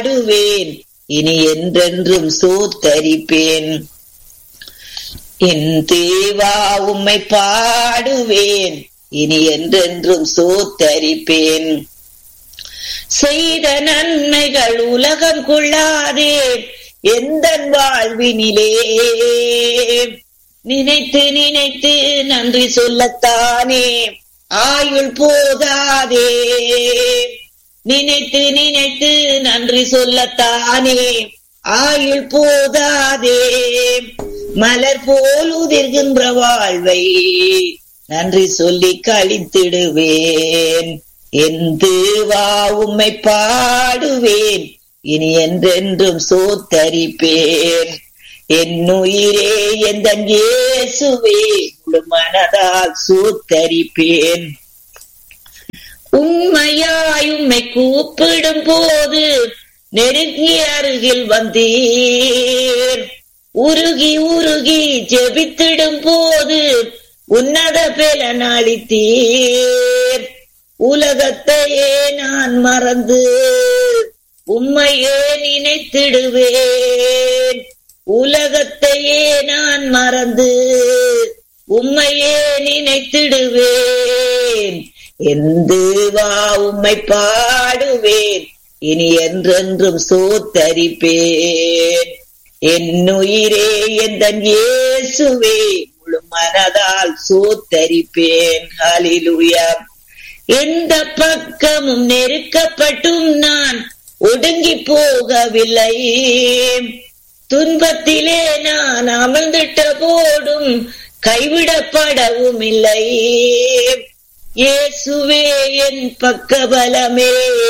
பாடுவேன் இனி என்றென்றும் சோத்தரிப்பேன் என் தேவா உம்மை பாடுவேன் இனி என்றென்றும் சோத்தரிப்பேன் செய்த நன்மைகள் உலகம் கொள்ளாதே எந்த வாழ்வினிலே நினைத்து நினைத்து நன்றி சொல்லத்தானே ஆயுள் போதாதே நினைத்து நினைத்து நன்றி சொல்லத்தானே ஆயுள் போதாதே மலர் போல் உதிர்கின்ற வாழ்வை நன்றி சொல்லி கழித்திடுவேன் என் தேவா உம்மை பாடுவேன் இனி என்றென்றும் சோத்தரிப்பேன் என் உயிரே எந்த இயேசுவே முழு மனதால் சோத்தரிப்பேன் உண்மையாய் உம்மை கூப்பிடும் போது நெருங்கி அருகில் வந்தீர் உருகி உருகி ஜெபித்திடும் போது உன்னத பலன் அளித்தீர் உலகத்தையே நான் மறந்து உம்மையே நினைத்திடுவேன் உலகத்தையே நான் மறந்து உம்மையே நினைத்திடுவேன் எந்தேவா உம்மை பாடுவேன் இனி என்றென்றும் சோத்தரிப்பேன் என் உயிரே எந்த இயேசுவே முழு மனதால் சோத்தரிப்பேன் ஹலிலுயா எந்த பக்கமும் நெருக்கப்பட்டும் நான் ஒடுங்கி போகவில்லை துன்பத்திலே நான் அமர்ந்திட்ட போடும் கைவிடப்படவும் இல்லை இயேசுவே என் பக்கபலமே